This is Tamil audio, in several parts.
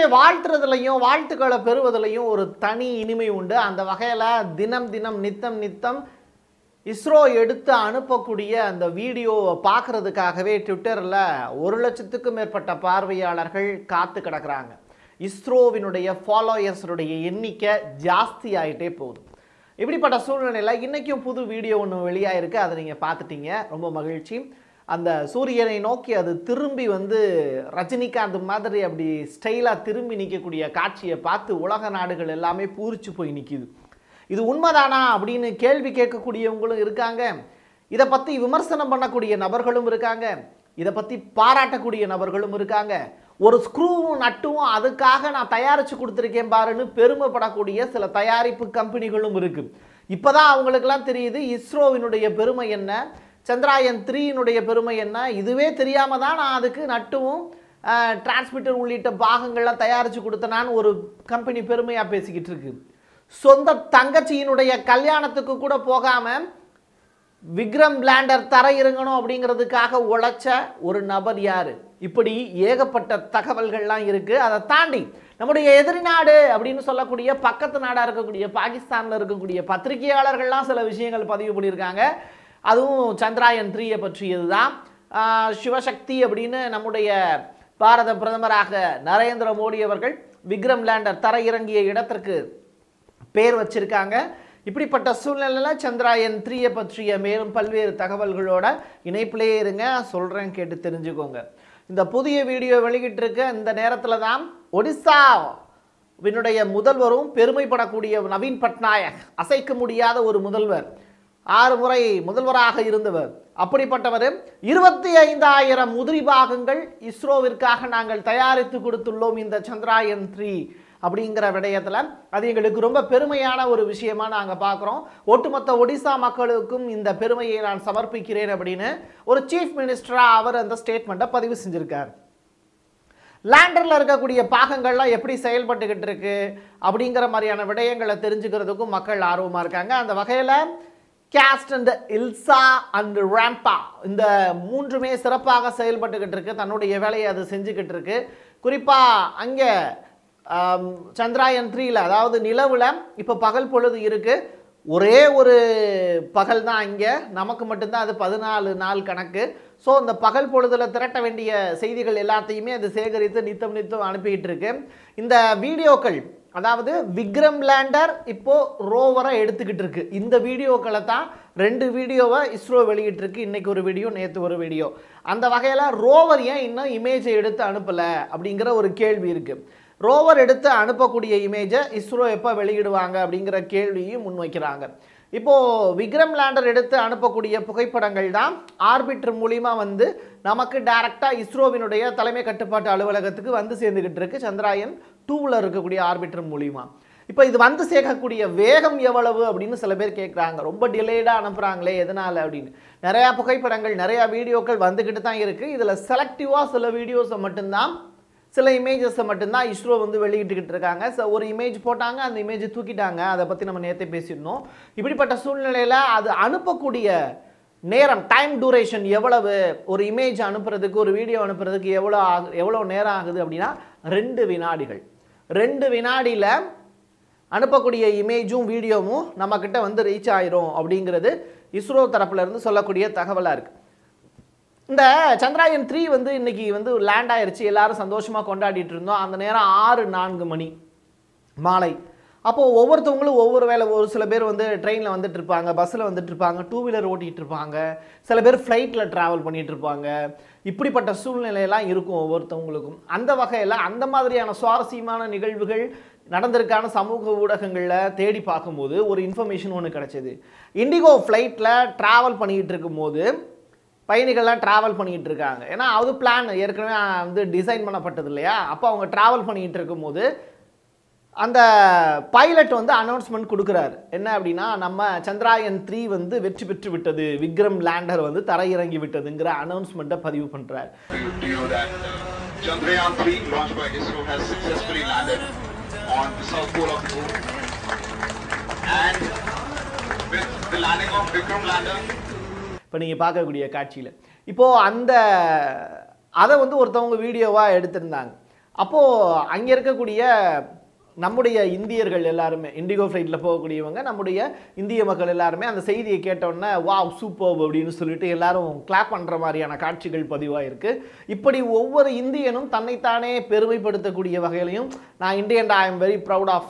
எப்பயுமே வாழ்த்துறதுலையும் வாழ்த்துக்களை பெறுவதிலையும் ஒரு தனி இனிமை உண்டு அந்த வகையில் தினம் தினம் நித்தம் நித்தம் இஸ்ரோ எடுத்து அனுப்பக்கூடிய அந்த வீடியோவை பார்க்கறதுக்காகவே ட்விட்டரில் ஒரு லட்சத்துக்கும் மேற்பட்ட பார்வையாளர்கள் காத்து கிடக்குறாங்க இஸ்ரோவினுடைய ஃபாலோயர்ஸருடைய எண்ணிக்கை ஜாஸ்தி ஆகிட்டே போகுது இப்படிப்பட்ட சூழ்நிலையில் இன்றைக்கும் புது வீடியோ ஒன்று வெளியாயிருக்கு அதை நீங்கள் பார்த்துட்டீங்க ரொம்ப மகிழ்ச்சி அந்த சூரியனை நோக்கி அது திரும்பி வந்து ரஜினிகாந்த் மாதிரி அப்படி ஸ்டைலாக திரும்பி நிற்கக்கூடிய காட்சியை பார்த்து உலக நாடுகள் எல்லாமே பூரிச்சு போய் நிற்கிது இது உண்மைதானா அப்படின்னு கேள்வி கேட்கக்கூடியவங்களும் இருக்காங்க இதை பற்றி விமர்சனம் பண்ணக்கூடிய நபர்களும் இருக்காங்க இதை பற்றி பாராட்டக்கூடிய நபர்களும் இருக்காங்க ஒரு ஸ்க்ரூவும் நட்டும் அதுக்காக நான் தயாரித்து கொடுத்துருக்கேன் பாருன்னு பெருமைப்படக்கூடிய சில தயாரிப்பு கம்பெனிகளும் இருக்குது இப்போதான் அவங்களுக்கெல்லாம் தெரியுது இஸ்ரோவினுடைய பெருமை என்ன சந்திராயன் த்ரீயினுடைய பெருமை என்ன இதுவே தெரியாமல் தான் நான் அதுக்கு நட்டுவும் டிரான்ஸ்மிட்டர் உள்ளிட்ட பாகங்கள்லாம் தயாரித்து கொடுத்தனான்னு ஒரு கம்பெனி பெருமையாக பேசிக்கிட்டு இருக்கு சொந்த தங்கச்சியினுடைய கல்யாணத்துக்கு கூட போகாமல் விக்ரம் லேண்டர் தர இறங்கணும் அப்படிங்கிறதுக்காக உழைச்ச ஒரு நபர் யார் இப்படி ஏகப்பட்ட தகவல்கள்லாம் இருக்குது அதை தாண்டி நம்முடைய எதிரி நாடு அப்படின்னு சொல்லக்கூடிய பக்கத்து நாடாக இருக்கக்கூடிய பாகிஸ்தானில் இருக்கக்கூடிய பத்திரிகையாளர்கள்லாம் சில விஷயங்கள் பதிவு பண்ணியிருக்காங்க அதுவும் சந்திராயன் த்ரீயை பற்றியது தான் சிவசக்தி அப்படின்னு நம்முடைய பாரத பிரதமராக நரேந்திர மோடி அவர்கள் விக்ரம் லேண்டர் தர இறங்கிய இடத்திற்கு பேர் வச்சிருக்காங்க இப்படிப்பட்ட சூழ்நிலையில் சந்திராயன் த்ரீயை பற்றிய மேலும் பல்வேறு தகவல்களோட இணைப்பிலே இருங்க சொல்கிறேன் கேட்டு தெரிஞ்சுக்கோங்க இந்த புதிய வீடியோ வெளியிட்டிருக்க இந்த நேரத்தில் தான் ஒடிசா வினுடைய முதல்வரும் பெருமைப்படக்கூடிய நவீன் பட்நாயக் அசைக்க முடியாத ஒரு முதல்வர் ஆறு முறை முதல்வராக இருந்தவர் அப்படிப்பட்டவர் இருபத்தி ஐந்தாயிரம் உதிரி பாகங்கள் இஸ்ரோவிற்காக நாங்கள் தயாரித்து கொடுத்துள்ளோம் இந்த சந்திராயன் த்ரீ அப்படிங்கிற விடயத்தில் அது எங்களுக்கு ரொம்ப பெருமையான ஒரு விஷயமா நாங்கள் பார்க்குறோம் ஒட்டுமொத்த ஒடிசா மக்களுக்கும் இந்த பெருமையை நான் சமர்ப்பிக்கிறேன் அப்படின்னு ஒரு சீஃப் மினிஸ்டராக அவர் அந்த ஸ்டேட்மெண்ட்டை பதிவு செஞ்சுருக்கார் லேண்டரில் இருக்கக்கூடிய பாகங்கள்லாம் எப்படி செயல்பட்டுக்கிட்டு இருக்கு அப்படிங்கிற மாதிரியான விடயங்களை தெரிஞ்சுக்கிறதுக்கும் மக்கள் ஆர்வமாக இருக்காங்க அந்த வகையில் ChaSTE and ILSA and RAMBHA இந்த மூன்றுமே சிறப்பாக செயல்பட்டுக்கிட்டு இருக்கு தன்னுடைய வேலையை அது செஞ்சுக்கிட்டு இருக்கு குறிப்பாக அங்கே ஆம், சந்திராயன் த்ரீல அதாவது நிலவில் இப்போ பகல் பொழுது இருக்கு ஒரே ஒரு பகல் தான் இங்கே நமக்கு மட்டும்தான் அது பதினாலு நாள் கணக்கு ஸோ இந்த பகல் பொழுதுல திரட்ட வேண்டிய செய்திகள் எல்லாத்தையுமே அது சேகரித்து நித்தம் நித்தம் அனுப்பிக்கிட்டு இருக்கு இந்த வீடியோக்கள் அதாவது விக்ரம் லேண்டர் இப்போ ரோவரை எடுத்துக்கிட்டு இருக்கு இந்த வீடியோக்களை தான் ரெண்டு வீடியோவை இஸ்ரோ வெளியிட்டிருக்கு இன்னைக்கு ஒரு வீடியோ நேற்று ஒரு வீடியோ அந்த வகையில் ரோவர் ஏன் இன்னும் இமேஜை எடுத்து அனுப்பலை அப்படிங்கிற ஒரு கேள்வி இருக்குது ரோவர் எடுத்து அனுப்பக்கூடிய இமேஜை இஸ்ரோ எப்போ வெளியிடுவாங்க அப்படிங்கிற கேள்வியும் முன்வைக்கிறாங்க இப்போது விக்ரம் லேண்டர் எடுத்து அனுப்பக்கூடிய புகைப்படங்கள் தான் ஆர்பிட்டர் மூலிமா வந்து நமக்கு டைரெக்டாக இஸ்ரோவினுடைய தலைமை கட்டுப்பாட்டு அலுவலகத்துக்கு வந்து சேர்ந்துக்கிட்டு இருக்கு சந்திராயன் டூவில் இருக்கக்கூடிய ஆர்பிட்டர் மூலிமா இப்போ இது வந்து சேர்க்கக்கூடிய வேகம் எவ்வளவு அப்படின்னு சில பேர் கேட்குறாங்க ரொம்ப டிலேடாக அனுப்புகிறாங்களே எதனால் அப்படின்னு நிறையா புகைப்படங்கள் நிறையா வீடியோக்கள் வந்துக்கிட்டு தான் இருக்குது இதில் செலக்டிவாக சில வீடியோஸை மட்டும்தான் சில இமேஜஸை மட்டும்தான் இஸ்ரோ வந்து வெளியிட்டுக்கிட்டு இருக்காங்க ஸோ ஒரு இமேஜ் போட்டாங்க அந்த இமேஜை தூக்கிட்டாங்க அதை பற்றி நம்ம நேற்றே பேசியிருந்தோம் இப்படிப்பட்ட சூழ்நிலையில் அது அனுப்பக்கூடிய நேரம் டைம் டூரேஷன் எவ்வளவு ஒரு இமேஜ் அனுப்புறதுக்கு ஒரு வீடியோ அனுப்புறதுக்கு எவ்வளோ ஆகு எவ்வளோ நேரம் ஆகுது அப்படின்னா ரெண்டு வினாடிகள் ரெண்டு வினாடியில் அனுப்பக்கூடிய இமேஜும் வீடியோவும் நம்மக்கிட்ட வந்து ரீச் ஆயிரும் அப்படிங்கிறது இஸ்ரோ தரப்புல இருந்து சொல்லக்கூடிய தகவலாக இருக்குது இந்த சந்திராயன் த்ரீ வந்து இன்னைக்கு வந்து லேண்ட் ஆயிருச்சு எல்லாரும் சந்தோஷமாக கொண்டாடிட்டு இருந்தோம் அந்த நேரம் ஆறு நான்கு மணி மாலை அப்போது ஒவ்வொருத்தவங்களும் ஒவ்வொரு வேலை ஒரு சில பேர் வந்து ட்ரெயினில் வந்துட்டு இருப்பாங்க பஸ்ஸில் வந்துட்டு இருப்பாங்க டூ வீலர் ஓட்டிகிட்டு இருப்பாங்க சில பேர் ஃப்ளைட்டில் ட்ராவல் பண்ணிட்டு இருப்பாங்க இப்படிப்பட்ட சூழ்நிலையெல்லாம் இருக்கும் ஒவ்வொருத்தவங்களுக்கும் அந்த வகையில் அந்த மாதிரியான சுவாரஸ்யமான நிகழ்வுகள் நடந்திருக்கான சமூக ஊடகங்களில் தேடி பார்க்கும்போது ஒரு இன்ஃபர்மேஷன் ஒன்று கிடச்சிது இண்டிகோ ஃப்ளைட்டில் ட்ராவல் பண்ணிக்கிட்டு இருக்கும்போது பயணிகள்லாம் ட்ராவல் பண்ணிக்கிட்டு இருக்காங்க ஏன்னா அது பிளான் ஏற்கனவே வந்து டிசைன் பண்ணப்பட்டது இல்லையா அப்போ அவங்க ட்ராவல் பண்ணிக்கிட்டு இருக்கும்போது அந்த பைலட் வந்து அனௌன்ஸ்மெண்ட் கொடுக்குறாரு என்ன அப்படின்னா நம்ம சந்திராயன் த்ரீ வந்து வெற்றி பெற்று விட்டது விக்ரம் லேண்டர் வந்து தரையிறங்கி விட்டதுங்கிற அனௌன்ஸ்மெண்ட்டை பதிவு பண்ணுறாரு you to know that uh, Chandrayaan 3 launched by ISRO has successfully landed on the south pole of the moon. And with the landing of Vikram lander, இப்போ நீங்கள் பார்க்கக்கூடிய காட்சியில் இப்போது அந்த அதை வந்து ஒருத்தவங்க வீடியோவாக எடுத்திருந்தாங்க அப்போது அங்கே இருக்கக்கூடிய நம்முடைய இந்தியர்கள் எல்லாருமே இண்டிகோ ஃப்ளைட்டில் போகக்கூடியவங்க நம்முடைய இந்திய மக்கள் எல்லாருமே அந்த செய்தியை கேட்டோன்னே வாவ் சூப்பர் அப்படின்னு சொல்லிட்டு எல்லாரும் கிளாப் பண்ணுற மாதிரியான காட்சிகள் பதிவாயிருக்கு இப்படி ஒவ்வொரு இந்தியனும் தன்னைத்தானே பெருமைப்படுத்தக்கூடிய வகையிலையும் நான் Indian I am very proud of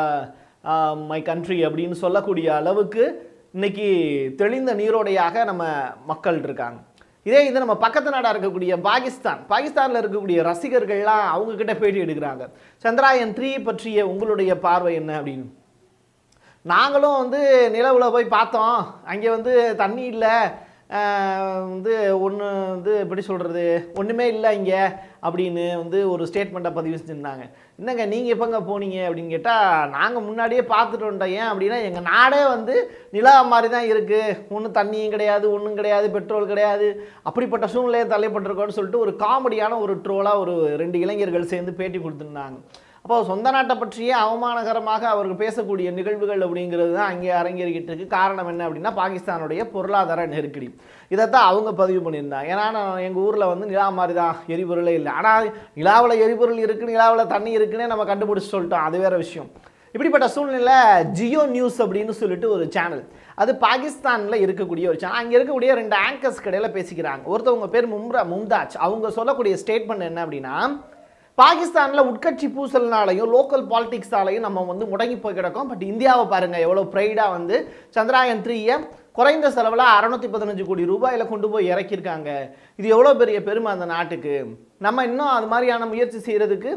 my country அப்படின்னு சொல்லக்கூடிய அளவுக்கு இன்னைக்கு தெளிந்த நீரோடையாக நம்ம மக்கள் இருக்காங்க இதே இது நம்ம பக்கத்து நாடாக இருக்கக்கூடிய பாகிஸ்தான் பாகிஸ்தானில் இருக்கக்கூடிய ரசிகர்கள்லாம் அவங்க கிட்ட பேட்டி எடுக்கிறாங்க சந்திராயன் த்ரீ பற்றிய உங்களுடைய பார்வை என்ன அப்படின்னு நாங்களும் வந்து நிலவில் போய் பார்த்தோம் அங்கே வந்து தண்ணி இல்லை வந்து ஒன்று வந்து எப்படி சொல்கிறது ஒன்றுமே இல்லை இங்கே அப்படின்னு வந்து ஒரு ஸ்டேட்மெண்ட்டை பதிவு செஞ்சுருந்தாங்க என்னங்க நீங்கள் எப்போங்க போனீங்க அப்படின்னு கேட்டால் நாங்கள் முன்னாடியே பார்த்துட்டு வந்துட்டோம் ஏன் அப்படின்னா எங்கள் நாடே வந்து நிலா மாதிரி தான் இருக்குது ஒன்றும் தண்ணியும் கிடையாது ஒன்றும் கிடையாது பெட்ரோல் கிடையாது அப்படிப்பட்ட சூழ்நிலையை தள்ளைப்பட்டிருக்கோன்னு சொல்லிட்டு ஒரு காமெடியான ஒரு ட்ரோலாக ஒரு ரெண்டு இளைஞர்கள் சேர்ந்து பேட்டி கொடுத்துருந்தாங்க அப்போ சொந்த நாட்டை பற்றியே அவமானகரமாக அவர்கள் பேசக்கூடிய நிகழ்வுகள் அப்படிங்கிறது தான் அங்கே அரங்கேறிக்கிட்டு இருக்கு காரணம் என்ன அப்படின்னா பாகிஸ்தானுடைய பொருளாதார நெருக்கடி இதைத்தான் அவங்க பதிவு பண்ணியிருந்தாங்க ஏன்னா நான் எங்கள் ஊரில் வந்து நிலா மாதிரி தான் எரிபொருளே இல்லை ஆனால் நிலாவில் எரிபொருள் இருக்குது நிலாவில் தண்ணி இருக்குன்னு நம்ம கண்டுபிடிச்சு சொல்லிட்டோம் அது வேற விஷயம் இப்படிப்பட்ட சூழ்நிலை ஜியோ நியூஸ் அப்படின்னு சொல்லிட்டு ஒரு சேனல் அது பாகிஸ்தானில் இருக்கக்கூடிய ஒரு சேனல் அங்கே இருக்கக்கூடிய ரெண்டு ஆங்கர்ஸ் கடையில் பேசிக்கிறாங்க ஒருத்தவங்க பேர் மும்ரா மும்தாஜ் அவங்க சொல்லக்கூடிய ஸ்டேட்மெண்ட் என்ன அப்படின்னா பாகிஸ்தானில் உட்கட்சி பூசல்னாலையும் லோக்கல் பாலிடிக்ஸாலையும் நம்ம வந்து முடங்கி போய் கிடக்கோம் பட் இந்தியாவை பாருங்கள் எவ்வளோ ப்ரைடாக வந்து சந்திராயன் த்ரீயை குறைந்த செலவில் அறநூற்றி பதினஞ்சு கோடி ரூபாயில் கொண்டு போய் இறக்கியிருக்காங்க இது எவ்வளோ பெரிய பெருமை அந்த நாட்டுக்கு நம்ம இன்னும் அது மாதிரியான முயற்சி செய்கிறதுக்கு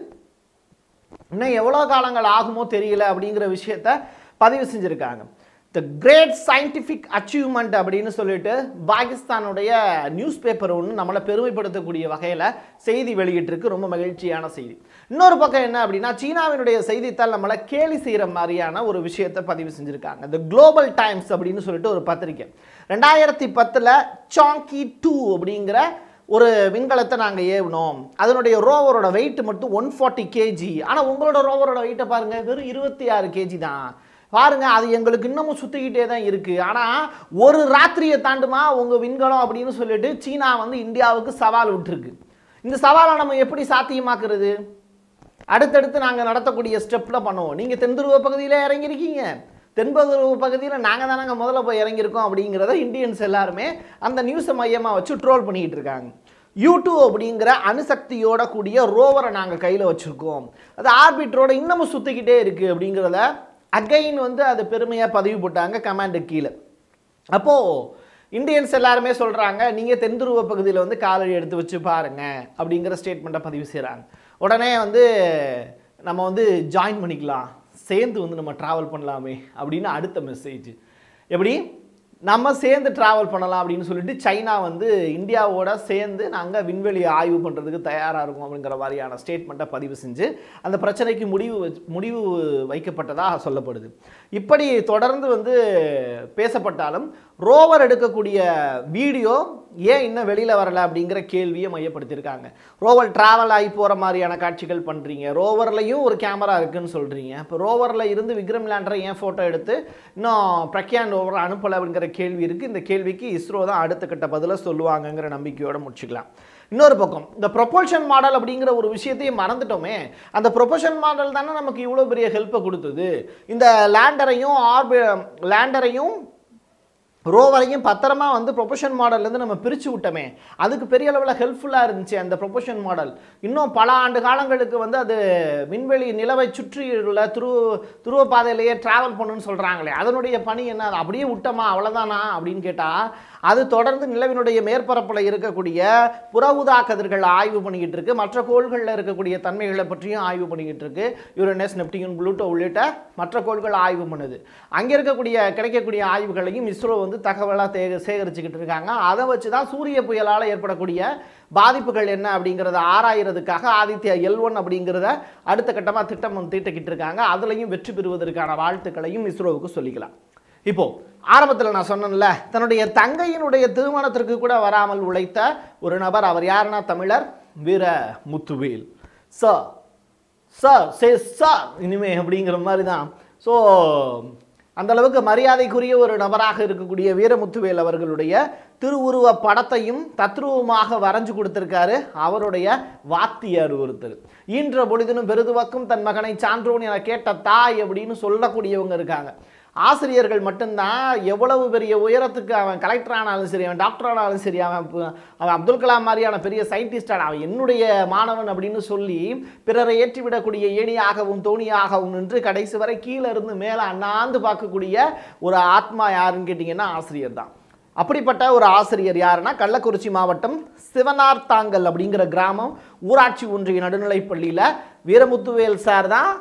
இன்னும் எவ்வளோ காலங்கள் ஆகுமோ தெரியல அப்படிங்கிற விஷயத்த பதிவு செஞ்சுருக்காங்க த கிரேட் சயின்டிஃபிக் அச்சீவ்மெண்ட் அப்படின்னு சொல்லிட்டு பாகிஸ்தானுடைய நியூஸ் பேப்பர் ஒன்று நம்மளை பெருமைப்படுத்தக்கூடிய வகையில் செய்தி வெளியிட்டிருக்கு ரொம்ப மகிழ்ச்சியான செய்தி இன்னொரு பக்கம் என்ன அப்படின்னா சீனாவினுடைய செய்தித்தாள் நம்மளை கேலி செய்கிற மாதிரியான ஒரு விஷயத்தை பதிவு செஞ்சுருக்காங்க த குளோபல் டைம்ஸ் அப்படின்னு சொல்லிட்டு ஒரு பத்திரிக்கை ரெண்டாயிரத்தி பத்தில் சாங்கி டூ அப்படிங்கிற ஒரு விண்கலத்தை நாங்கள் ஏவினோம் அதனுடைய ரோவரோட வெயிட் மட்டும் ஒன் ஃபார்ட்டி கேஜி ஆனால் உங்களோட ரோவரோட வெயிட்டை பாருங்கள் வெறும் இருபத்தி ஆறு கேஜி தான் பாருங்க அது எங்களுக்கு இன்னமும் சுற்றிக்கிட்டே தான் இருக்குது ஆனால் ஒரு ராத்திரியை தாண்டுமா உங்கள் விண்கலம் அப்படின்னு சொல்லிட்டு சீனா வந்து இந்தியாவுக்கு சவால் விட்டுருக்கு இந்த சவாலை நம்ம எப்படி சாத்தியமாக்குறது அடுத்தடுத்து நாங்கள் நடத்தக்கூடிய ஸ்டெப்பில் பண்ணுவோம் நீங்கள் தென்துருவ பகுதியில் இறங்கியிருக்கீங்க தென்பகுதி பகுதியில் நாங்கள் தானங்க முதல்ல போய் இறங்கியிருக்கோம் அப்படிங்கிறத இந்தியன்ஸ் எல்லாருமே அந்த நியூஸை மையமாக வச்சு ட்ரோல் பண்ணிக்கிட்டு இருக்காங்க யூ அப்படிங்கிற அணுசக்தியோட கூடிய ரோவரை நாங்கள் கையில் வச்சுருக்கோம் அது ஆர்பிட்ரோட இன்னமும் சுற்றிக்கிட்டே இருக்குது அப்படிங்கிறத அகைன் வந்து அது பெருமையாக பதிவு போட்டாங்க கமாண்டு கீழே அப்போது இந்தியன்ஸ் எல்லாருமே சொல்கிறாங்க நீங்கள் தென்துருவ பகுதியில் வந்து காலடி எடுத்து வச்சு பாருங்க அப்படிங்கிற ஸ்டேட்மெண்ட்டை பதிவு செய்கிறாங்க உடனே வந்து நம்ம வந்து ஜாயின் பண்ணிக்கலாம் சேர்ந்து வந்து நம்ம ட்ராவல் பண்ணலாமே அப்படின்னு அடுத்த மெசேஜ் எப்படி நம்ம சேர்ந்து ட்ராவல் பண்ணலாம் அப்படின்னு சொல்லிட்டு சைனா வந்து இந்தியாவோட சேர்ந்து நாங்கள் விண்வெளியை ஆய்வு பண்ணுறதுக்கு தயாராக இருக்கோம் அப்படிங்கிற மாதிரியான ஸ்டேட்மெண்ட்டை பதிவு செஞ்சு அந்த பிரச்சனைக்கு முடிவு வச்சு- முடிவு வைக்கப்பட்டதாக சொல்லப்படுது இப்படி தொடர்ந்து வந்து பேசப்பட்டாலும் ரோவர் எடுக்கக்கூடிய வீடியோ ஏன் இன்னும் வெளியில் வரல அப்படிங்கிற கேள்வியை மையப்படுத்தியிருக்காங்க ரோவர் டிராவல் ஆகி போகிற மாதிரியான காட்சிகள் பண்ணுறீங்க ரோவர்லையும் ஒரு கேமரா இருக்குன்னு சொல்கிறீங்க இப்போ ரோவரில் இருந்து விக்ரம் லேண்டரை ஏன் ஃபோட்டோ எடுத்து இன்னும் பிரக்யான் ரோவர் அனுப்பலை அப்படிங்கிற கேள்வி இருக்குது இந்த கேள்விக்கு இஸ்ரோ தான் அடுத்த கட்ட பதிலை சொல்லுவாங்கங்கிற நம்பிக்கையோட முடிச்சுக்கலாம் இன்னொரு பக்கம் இந்த ப்ரொபல்ஷன் மாடல் அப்படிங்கிற ஒரு விஷயத்தையும் மறந்துட்டோமே அந்த ப்ரொபல்ஷன் மாடல் தானே நமக்கு இவ்வளோ பெரிய ஹெல்ப்பை கொடுத்தது இந்த லேண்டரையும் ஆர்பி லேண்டரையும் ரோவரையும் பத்திரமா வந்து ப்ரொபஷன் மாடல்லேருந்து நம்ம பிரித்து விட்டோமே அதுக்கு பெரிய அளவில் ஹெல்ப்ஃபுல்லாக இருந்துச்சு அந்த ப்ரொபஷன் மாடல் இன்னும் பல ஆண்டு காலங்களுக்கு வந்து அது விண்வெளி நிலவை சுற்றி உள்ள துருவ துருவ பாதையிலேயே ட்ராவல் பண்ணுன்னு சொல்கிறாங்களே அதனுடைய பணி என்ன அது அப்படியே விட்டோமா அவ்வளோதானா அப்படின்னு கேட்டால் அது தொடர்ந்து நிலவினுடைய மேற்பரப்பில் இருக்கக்கூடிய புற ஊதா கதிர்கள் ஆய்வு பண்ணிக்கிட்டு இருக்கு மற்ற கோள்களில் இருக்கக்கூடிய தன்மைகளை பற்றியும் ஆய்வு பண்ணிக்கிட்டு இருக்கு யுரேனஸ் நெப்டியூன் புளூட்டோ உள்ளிட்ட மற்ற கோள்கள் ஆய்வு பண்ணுது அங்கே இருக்கக்கூடிய கிடைக்கக்கூடிய ஆய்வுகளையும் இஸ்ரோ வந்து தகவலாக தே சேகரிச்சுக்கிட்டு இருக்காங்க அதை வச்சு தான் சூரிய புயலால் ஏற்படக்கூடிய பாதிப்புகள் என்ன அப்படிங்கிறத ஆராயறதுக்காக ஆதித்யா எல் ஒன் அப்படிங்கிறத அடுத்த கட்டமாக திட்டம் தீட்டிக்கிட்டு இருக்காங்க அதுலேயும் வெற்றி பெறுவதற்கான வாழ்த்துக்களையும் இஸ்ரோவுக்கு சொல்லிக்கலாம் இப்போ ஆரம்பத்தில் நான் சொன்னேன்ல தன்னுடைய தங்கையினுடைய திருமணத்திற்கு கூட வராமல் உழைத்த ஒரு நபர் அவர் யாருன்னா தமிழர் வீர முத்துவேல் சார் சார் சே சார் இனிமே அப்படிங்கிற மாதிரி தான் ஸோ அந்த அளவுக்கு மரியாதைக்குரிய ஒரு நபராக இருக்கக்கூடிய வீரமுத்துவேல் அவர்களுடைய திருவுருவ படத்தையும் தத்ரூபமாக வரைஞ்சு கொடுத்திருக்காரு அவருடைய வாத்தியார் ஒருத்தர் ஈன்ற பொழுதினும் பெருதுவக்கும் தன் மகனை சான்றோன் என கேட்ட தாய் அப்படின்னு சொல்லக்கூடியவங்க இருக்காங்க ஆசிரியர்கள் மட்டும்தான் எவ்வளவு பெரிய உயரத்துக்கு அவன் கலெக்டர் ஆனாலும் சரி அவன் டாக்டர் ஆனாலும் சரி அவன் பு- அவன் அப்துல் கலாம் மாதிரியான பெரிய சயின்டிஸ்ட் அவன் என்னுடைய மாணவன் அப்படின்னு சொல்லி பிறரை ஏற்றிவிடக்கூடிய ஏணியாகவும் தோணியாகவும் நின்று கடைசி வரை கீழே இருந்து மேலே அண்ணாந்து பார்க்கக்கூடிய ஒரு ஆத்மா யாருன்னு கேட்டிங்கன்னா ஆசிரியர் தான் அப்படிப்பட்ட ஒரு ஆசிரியர் யாருன்னா கள்ளக்குறிச்சி மாவட்டம் சிவனார்த்தாங்கல் அப்படிங்கிற கிராமம் ஊராட்சி ஒன்றிய நடுநிலைப் பள்ளியில் வீரமுத்துவேல் சார் தான்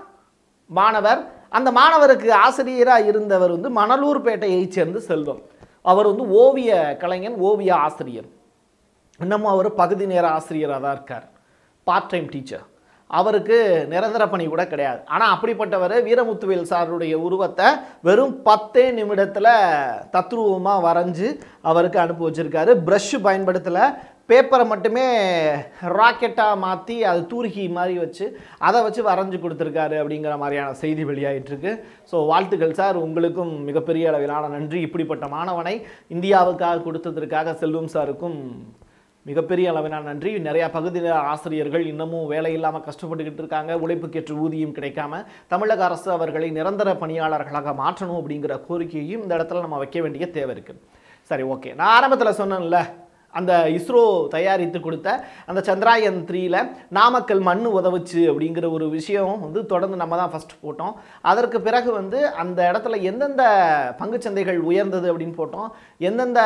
மாணவர் அந்த மாணவருக்கு ஆசிரியராக இருந்தவர் வந்து மணலூர்பேட்டையைச் சேர்ந்த செல்வம் அவர் வந்து ஓவிய கலைஞன் ஓவிய ஆசிரியர் இன்னமும் அவர் பகுதி நேர ஆசிரியராக தான் இருக்கார் பார்ட் டைம் டீச்சர் அவருக்கு நிரந்தர பணி கூட கிடையாது ஆனால் அப்படிப்பட்டவர் வீரமுத்துவேல் சாருடைய உருவத்தை வெறும் பத்தே நிமிடத்தில் தத்ரூபமாக வரைஞ்சு அவருக்கு அனுப்பி வச்சிருக்காரு ப்ரஷ் பயன்படுத்தலை பேப்பரை மட்டுமே ராக்கெட்டாக மாற்றி அது தூரிகை மாதிரி வச்சு அதை வச்சு வரைஞ்சு கொடுத்துருக்காரு அப்படிங்கிற மாதிரியான செய்தி வெளியாயிட்டு இருக்கு ஸோ வாழ்த்துக்கள் சார் உங்களுக்கும் மிகப்பெரிய அளவிலான நன்றி இப்படிப்பட்ட மாணவனை இந்தியாவுக்காக கொடுத்ததற்காக செல்வம் சாருக்கும் மிகப்பெரிய அளவிலான நன்றி நிறையா பகுதி நேர ஆசிரியர்கள் இன்னமும் வேலை இல்லாமல் கஷ்டப்பட்டுக்கிட்டு இருக்காங்க உழைப்புக்கேற்ற ஊதியம் கிடைக்காம தமிழக அரசு அவர்களை நிரந்தர பணியாளர்களாக மாற்றணும் அப்படிங்கிற கோரிக்கையையும் இந்த இடத்துல நம்ம வைக்க வேண்டிய தேவை இருக்குது சரி ஓகே நான் ஆரம்பத்தில் சொன்னேன்ல அந்த இஸ்ரோ தயாரித்து கொடுத்த அந்த சந்திராயன் த்ரீல நாமக்கல் மண் உதவுச்சு அப்படிங்கிற ஒரு விஷயம் வந்து தொடர்ந்து நம்ம தான் ஃபஸ்ட் போட்டோம் அதற்கு பிறகு வந்து அந்த இடத்துல எந்தெந்த பங்குச்சந்தைகள் உயர்ந்தது அப்படின்னு போட்டோம் எந்தெந்த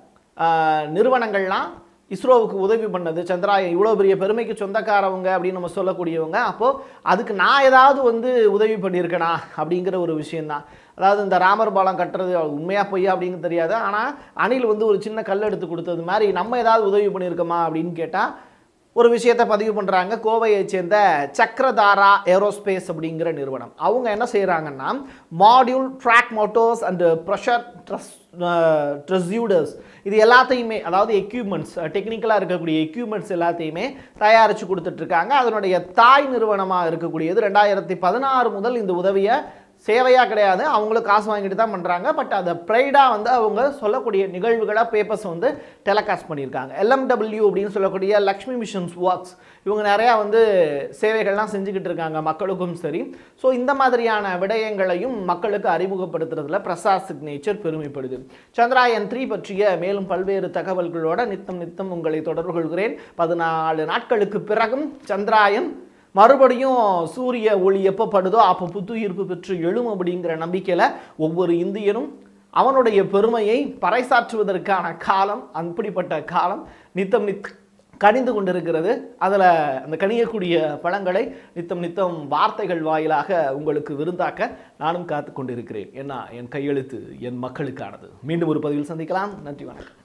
ஆஹ், நிறுவனங்கள்லாம் இஸ்ரோவுக்கு உதவி பண்ணது சந்திராயன் இவ்வளோ பெரிய பெருமைக்கு சொந்தக்காரவங்க அப்படின்னு நம்ம சொல்லக்கூடியவங்க அப்போது அதுக்கு நான் ஏதாவது வந்து உதவி பண்ணியிருக்கேனா அப்படிங்கிற ஒரு விஷயந்தான் அதாவது இந்த ராமர் பாலம் கட்டுறது உண்மையாக பொய்யா அப்படின்னு தெரியாது ஆனால் அணில் வந்து ஒரு சின்ன கல் எடுத்து கொடுத்தது மாதிரி நம்ம ஏதாவது உதவி பண்ணியிருக்கோமா அப்படின்னு கேட்டால் ஒரு விஷயத்தை பதிவு பண்ணுறாங்க கோவையைச் சேர்ந்த சக்கரதாரா ஏரோஸ்பேஸ் அப்படிங்கிற நிறுவனம் அவங்க என்ன செய்கிறாங்கன்னா module track motors and pressure ட்ரஸ் ட்ரெஸ்யூடர்ஸ் இது எல்லாத்தையுமே அதாவது எக்யூப்மெண்ட்ஸ் டெக்னிக்கலாக இருக்கக்கூடிய எக்யூப்மெண்ட்ஸ் எல்லாத்தையுமே தயாரித்து கொடுத்துட்ருக்காங்க அதனுடைய தாய் நிறுவனமாக இருக்கக்கூடியது ரெண்டாயிரத்தி பதினாறு முதல் இந்த உதவியை சேவையாக கிடையாது அவங்களும் காசு வாங்கிட்டு தான் பண்ணுறாங்க பட் அதை ப்ரைடாக வந்து அவங்க சொல்லக்கூடிய நிகழ்வுகளாக பேப்பர்ஸ் வந்து டெலகாஸ்ட் பண்ணியிருக்காங்க எல்எம்டபிள்யூ அப்படின்னு சொல்லக்கூடிய லக்ஷ்மி மிஷன்ஸ் ஒர்க்ஸ் இவங்க நிறையா வந்து சேவைகள்லாம் செஞ்சுக்கிட்டு இருக்காங்க மக்களுக்கும் சரி ஸோ இந்த மாதிரியான விடயங்களையும் மக்களுக்கு அறிமுகப்படுத்துறதுல பிரசாத் சிக்னேச்சர் பெருமைப்படுது சந்திராயன் த்ரீ பற்றிய மேலும் பல்வேறு தகவல்களோட நித்தம் நித்தம் உங்களை தொடர்பு கொள்கிறேன் பதினாலு நாட்களுக்கு பிறகும் சந்திராயன் மறுபடியும் சூரிய ஒளி எப்போ படுதோ அப்போ புத்துயிர்ப்பு பெற்று எழும் அப்படிங்கிற நம்பிக்கையில் ஒவ்வொரு இந்தியனும் அவனுடைய பெருமையை பறைசாற்றுவதற்கான காலம் அப்படிப்பட்ட காலம் நித்தம் நித் கனிந்து கொண்டிருக்கிறது அதில் அந்த கனியக்கூடிய பழங்களை நித்தம் நித்தம் வார்த்தைகள் வாயிலாக உங்களுக்கு விருந்தாக்க நானும் காத்து கொண்டிருக்கிறேன் ஏன்னா என் கையெழுத்து என் மக்களுக்கானது மீண்டும் ஒரு பதிவில் சந்திக்கலாம் நன்றி வணக்கம்